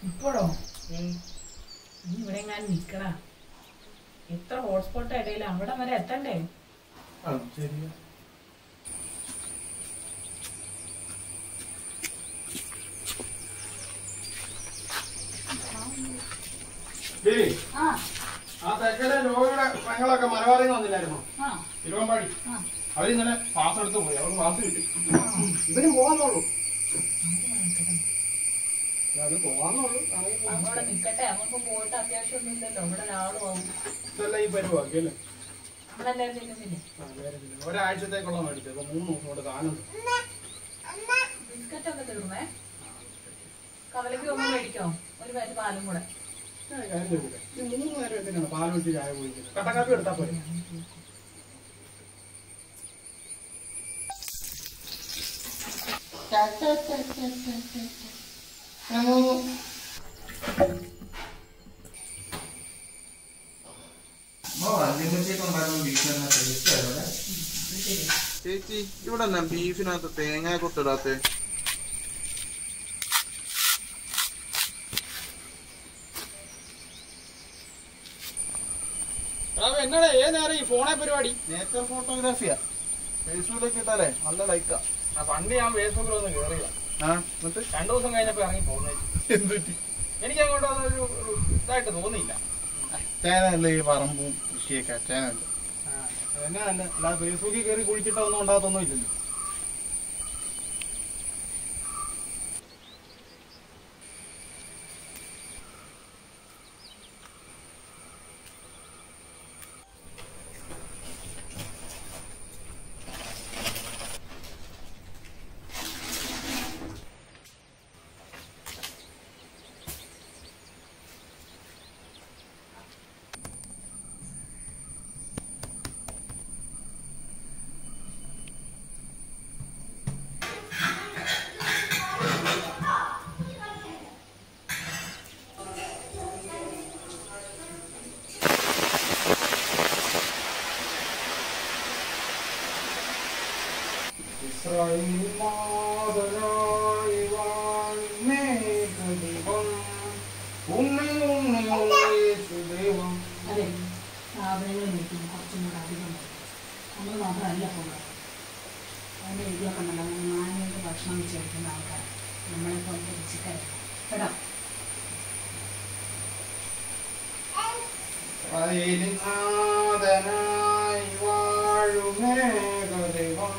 ഇപ്പോഴോ ഏയ് നീ ഇവിടെ എങ്ങാനും നിക്കണ എത്ര ഹോട്ട്സ്പോട്ട് ഇടയിൽ അവിടെ വരെ എത്തണ്ടേ ശരിയാ ആ ആ തെക്കലെ രോഗിയുടെ പെങ്ങളൊക്കെ മലബാറിൽ വന്നില്ലായിരുന്നോ ആ തിരുവമ്പാടി ആ. അവരിന്നലെ പാസ് എടുത്ത് പോയി അവർക്ക് പാസ് കിട്ടി ഇവരും പോകാന്നുള്ളൂ അത് പോകാന്നുള്ളൂ അങ്ങോട്ട് നിക്കട്ടെ നമുക്ക് പോയിട്ട് അത്യാവശ്യമൊന്നും ഇല്ലല്ലോ ഇവിടെ ഒരാളും ആവും ഇതല്ല ഈ പരിപാടി അല്ലേ നമ്മളെല്ലാവരും ചെല്ലുന്നില്ലേ ആ, വേറെ ഇല്ല. ഒരാഴ്ചത്തേക്കുള്ള മേടിച്ചത് അപ്പൊ മൂന്ന് ദിവസം കൊണ്ട് കാനുണ്ട് ബിസ്ക്കറ്റ് ഒക്കെ തീർന്നേ കവലയ്ക്ക് പോകുമ്പോൾ മേടിക്കോ ഒരു പാറ്റ് പാലും കൂടെ ഏ, കാര്യം ചെയ്യൂല. ഈ മൂന്ന് നേരം എന്തിനാണ് പാൽ വെച്ച് ചായ കുടിക്കുന്നത് കട്ടക്കാപ്പി എടുത്താൽ പോരെ ചേച്ചി ഇവിടെ എന്നാ ബീഫിനകത്ത് തേങ്ങ കൊത്തിടാത്തെ എന്നാടേ ഏത് നേരം ഈ ഫോണെ പരിപാടി നേച്ചർ ഫോട്ടോഗ്രാഫിയാ ഫേസ്ബുക്കിലേക്ക് ഇട്ടാലേ നല്ല ലൈക്കാ ആ പണ്ട് ഞാൻ ഫേസ്ബുക്കിൽ ഒന്ന് കയറിയ ആ എന്നിട്ട് രണ്ടു ദിവസം കഴിഞ്ഞപ്പോ ഇറങ്ങി പോകുന്നത് എന്തുറ്റി എനിക്ക് അങ്ങോട്ട് അതൊരു ഒരു ഇതായിട്ട് തോന്നിയില്ല ചേനല്ലേ ഈ പറമ്പും കൃഷിയൊക്കെ ചേനല്ലേ എന്നെ അല്ല അല്ലാതെ ഫേസ്ബുക്കിൽ കയറി കുഴിച്ചിട്ടൊന്നും ഉണ്ടാകത്തൊന്നും ഇല്ലല്ലോ ഇസ്രായേൽനാഥനായി വാഴ്മേഘദീപം. ഉണ്ണി ഉണ്ണി ഉണ്ണി യേശുദേവം. അതെ സാധനങ്ങൾ മേടിക്കും കുറച്ചും കൂടെ അധികം മതി. നമ്മൾ മാത്രമല്ല പോകുന്നത് അതിൻ്റെ വീട്ടിലൊക്കെ ഉണ്ടല്ലോ അങ്ങനെ മാന്യമായിട്ട് ഭക്ഷണം വെച്ച് കഴിക്കുന്ന ആൾക്കാർ നമ്മളെ പോലത്തെ രുചിക്കാരല്ല കേട്ടോ ഇസ്രായേൽനാഥനായി വാഴുമേഘദീപം.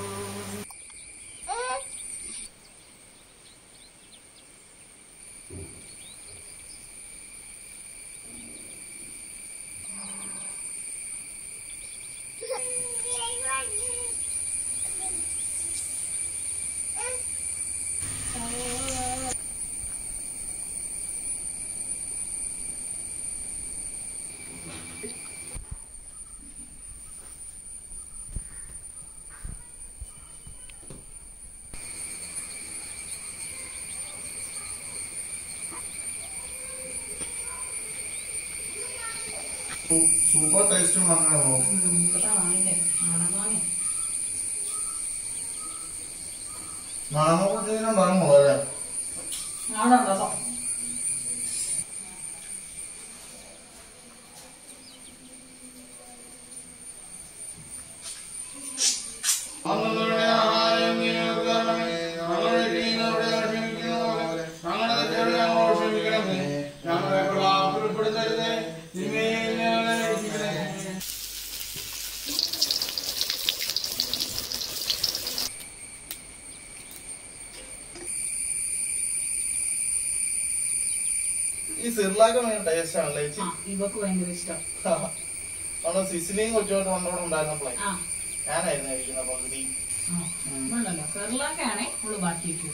സൂപ്പർ ടേസ്റ്റും വന്നോ ഇവിടെ വാങ്ങിക്കേ നാടൻ വാങ്ങി നാനൂറ്റിനുണ്ടാകുമോ അല്ലേ നാടൻ ഉണ്ടോ ഞങ്ങളുടെ ആഹാരം നീ ഞങ്ങൾക്ക് തരണമേ. ഞങ്ങളുടെ ചെയ്യുന്നവരോട് ഞങ്ങൾ ക്ഷമിക്കുന്നത് പോലെ ഞങ്ങളുടെ തെറ്റുകൾ ഞങ്ങളോട് ക്ഷമിക്കണമേ. ഞങ്ങളെ പ്രലാപത്തിൽ ഉൾപ്പെടുത്തരുതേ. തിന്മയിൽ ഞങ്ങളെ രക്ഷിക്കണമേ. ഈ സിർലാക്ക് ഭയങ്കര ടേസ്റ്റ് ആണല്ലേ ചേച്ചി ആ ഇവക്ക് ഭയങ്കര ഇഷ്ടം നമ്മള് സിസിലിയും കൊച്ചുമായിട്ട് കൊണ്ടോടെ ഉണ്ടായിരുന്നപ്പോഴേ ആ ഞാനായിരുന്നു കഴിക്കുന്ന പകുതി ആ ഉണ്ടല്ലോ കെറലൊക്കെയാണേ അവള് ബാക്കി വെക്കും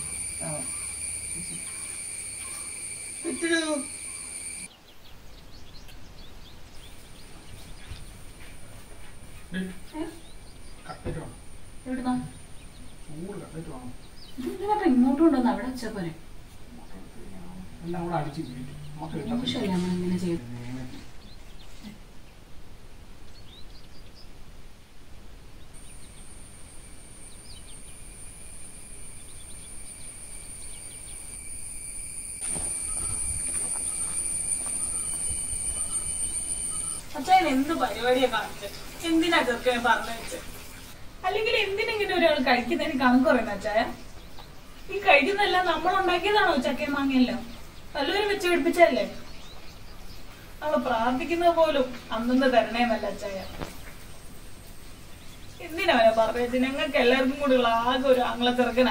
കട്ട്ലറ്റ് വേണം. എവിടുന്നാ ചൂട് കട്ട്ലറ്റ് വേണം. ഇതിനൊക്കെ ഇങ്ങോട്ട് കൊണ്ടുവന്ന് അവിടെ വെച്ചാ പോരെ എല്ലാം കൂടെ അടിച്ച് വീഴും. നമുക്ക് ഇഷ്ടപ്പെട്ടു. മോശമല്ലേ നമ്മൾ ഇങ്ങനെ ചെയ്ത് ആ അച്ഛൻ എന്ത് പരിപാടിയാ കാണിച്ചത് എന്തിനാ ചെറുക്കനെ പറഞ്ഞു വെച്ചത് അല്ലെങ്കിൽ എന്തിനെങ്കിലും ഒരാൾ കഴിക്കുന്നതിന് കണക്ക് പറയുന്ന അച്ചായ ഈ കഴിക്കുന്നതെല്ലാം നമ്മൾ ഉണ്ടാക്കിയതാണോ ചക്കയും മാങ്ങയെല്ലാം വല്ലവരും വെച്ച് പിടിപ്പിച്ചല്ലേ അവള് പ്രാർത്ഥിക്കുന്നത് പോലും അന്നൊന്ന് തരണേന്നല്ല അച്ചായ എന്തിനാ അവനെ പറഞ്ഞത് ഞങ്ങൾക്ക് എല്ലാവർക്കും കൂടി ഉള്ള ആകെ ഒരു ആംഗ്ല ചെറുക്കനാ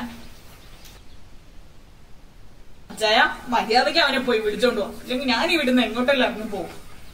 അച്ചായ മര്യാദയ്ക്ക് അവനെ പോയി വിളിച്ചോണ്ട് പോവാം അല്ലെങ്കിൽ ഞാൻ ഈ വിടുന്ന എങ്ങോട്ടെല്ലാം ഇറങ്ങി പോകും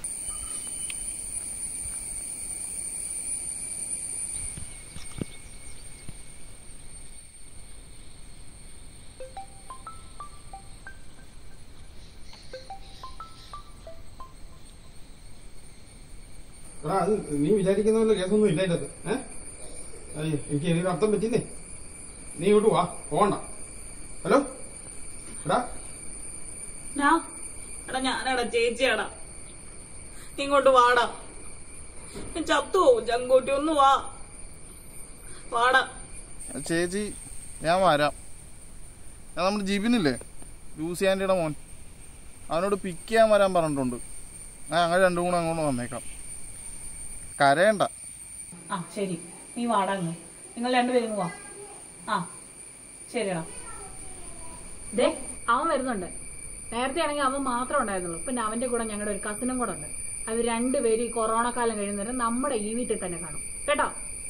എടാ അത് നീ വിചാരിക്കുന്ന പോലെ കേസൊന്നും ഇല്ല അതിന്റെ അകത്ത് ഏഹ് അയ്യോ എനിക്ക് ഇതിന് അർത്ഥം പറ്റിന്നേ നീ ഇങ്ങോട്ട് വാ പോകണ്ട ഹലോ എടാ ഞാ എടാ ഞാനാടാ ചേച്ചിയാടാ നീ ഇങ്ങോട്ട് വാടാ ഞാൻ ചത്തു പോവും ചങ്കൂട്ടി ഒന്ന് വാ വാടാ ചേച്ചി ഞാൻ വരാം ഞാൻ നമ്മുടെ ജിബിനില്ലേ ലൂസി ആൻറ്റിയുടെ മോൻ അവനോട് പിക്ക് ചെയ്യാൻ വരാൻ പറഞ്ഞിട്ടുണ്ട് ഞാൻ ഞങ്ങൾ രണ്ടും കൂടെ അങ്ങോട്ട് വന്നേക്കാം കരയണ്ട ആ ശരി നീ വാടാ അങ്ങ് നിങ്ങൾ രണ്ടുപേരും ഇങ്ങ് വാ ആ ശരിടാ ദേ അവൻ വരുന്നുണ്ട് നേരത്തെ ആണെങ്കിൽ അവൻ മാത്രമേ ഉണ്ടായിരുന്നുള്ളൂ പിന്നെ അവന്റെ കൂടെ ഞങ്ങളുടെ ഒരു കസിനും കൂടെ ഉണ്ട് അത് രണ്ടുപേരും ഈ കൊറോണ കാലം കഴിയുന്നവരെ നമ്മുടെ ഈ വീട്ടിൽ തന്നെ കാണും കേട്ടോ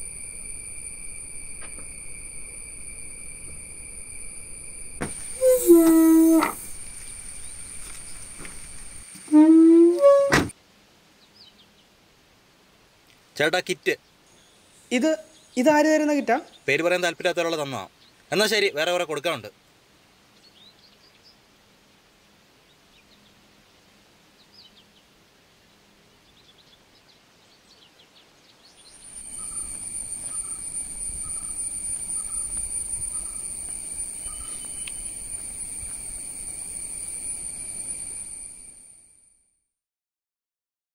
ചേട്ടാ കിറ്റ് ഇത് ഇതാര് തരുന്ന കിറ്റാ പേര് പറയാൻ താല്പര്യത്തോളം തന്നതാ എന്നാ ശരി വേറെ കുറെ കൊടുക്കാനുണ്ട്